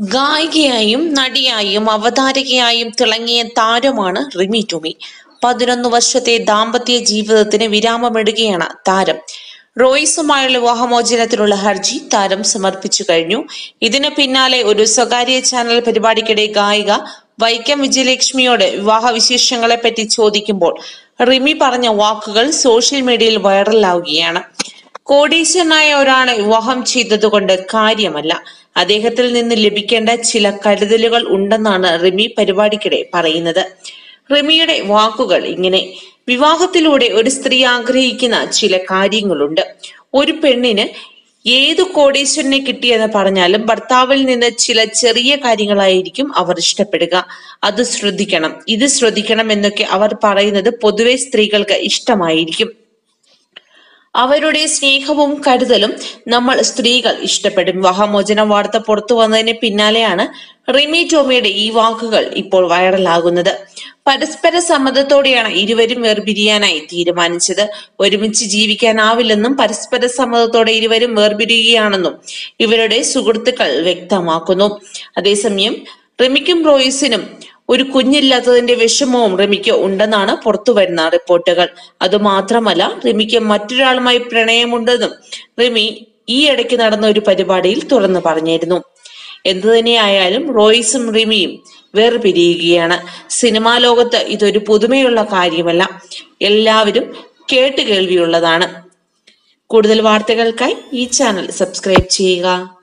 ഗായികയായും നടിയായും അവതാരകയായും തിളങ്ങിയ താരമാണ് റിമി ടോമി പതിനൊന്ന് വർഷത്തെ ദാമ്പത്യ ജീവിതത്തിന് വിരാമമിടുകയാണ് താരം റോയിസുമായുള്ള വിവാഹമോചനത്തിനുള്ള ഹർജി താരം സമർപ്പിച്ചു കഴിഞ്ഞു ഇതിന് പിന്നാലെ ഒരു സ്വകാര്യ ചാനൽ പരിപാടിക്കിടെ ഗായിക വൈക്കം വിജയലക്ഷ്മിയോട് വിവാഹ വിശേഷങ്ങളെ പറ്റി ചോദിക്കുമ്പോൾ റിമി പറഞ്ഞ വാക്കുകൾ സോഷ്യൽ മീഡിയയിൽ വൈറലാവുകയാണ് കോടീശ്വരനായ ഒരാളെ വിവാഹം ചെയ്തതുകൊണ്ട് കാര്യമല്ല അദ്ദേഹത്തിൽ നിന്ന് ലഭിക്കേണ്ട ചില കരുതലുകൾ ഉണ്ടെന്നാണ് റിമി പരിപാടിക്കിടെ പറയുന്നത് റിമിയുടെ വാക്കുകൾ ഇങ്ങനെ വിവാഹത്തിലൂടെ ഒരു സ്ത്രീ ആഗ്രഹിക്കുന്ന ചില കാര്യങ്ങളുണ്ട് ഒരു പെണ്ണിന് ഏതു കോടീശ്വരനെ കിട്ടിയെന്ന് പറഞ്ഞാലും ഭർത്താവിൽ നിന്ന് ചില ചെറിയ കാര്യങ്ങളായിരിക്കും അവർ ഇഷ്ടപ്പെടുക അത് ശ്രദ്ധിക്കണം ഇത് ശ്രദ്ധിക്കണം എന്നൊക്കെ അവർ പറയുന്നത് പൊതുവെ സ്ത്രീകൾക്ക് ഇഷ്ടമായിരിക്കും അവരുടെ സ്നേഹവും കരുതലും നമ്മൾ സ്ത്രീകൾ ഇഷ്ടപ്പെടും വിവാഹമോചന വാർത്ത പുറത്തു വന്നതിന് പിന്നാലെയാണ് റിമി ടോമിയുടെ ഈ വാക്കുകൾ ഇപ്പോൾ വൈറലാകുന്നത് പരസ്പര സമ്മതത്തോടെയാണ് ഇരുവരും വേർപിരിയാനായി തീരുമാനിച്ചത് ഒരുമിച്ച് ജീവിക്കാനാവില്ലെന്നും പരസ്പര സമ്മതത്തോടെ ഇരുവരും വേർപിരിയുകയാണെന്നും ഇവരുടെ സുഹൃത്തുക്കൾ വ്യക്തമാക്കുന്നു അതേസമയം റിമിക്കും റോയിസിനും ഒരു കുഞ്ഞില്ലാത്തതിന്റെ വിഷമവും റിമിക്ക് ഉണ്ടെന്നാണ് പുറത്തുവരുന്ന റിപ്പോർട്ടുകൾ അതുമാത്രമല്ല റിമിക്ക് മറ്റൊരാളുമായി പ്രണയമുണ്ടെന്നും റിമി ഈ ഇടയ്ക്ക് നടന്ന ഒരു പരിപാടിയിൽ തുറന്നു പറഞ്ഞിരുന്നു എന്തു തന്നെയായാലും റോയിസും റിമിയും വേർപിരിയുകയാണ് സിനിമാ ലോകത്ത് ഇതൊരു പുതുമയുള്ള കാര്യമല്ല എല്ലാവരും കേട്ടുകേൾവിയുള്ളതാണ് കൂടുതൽ വാർത്തകൾക്കായി ഈ ചാനൽ സബ്സ്ക്രൈബ് ചെയ്യുക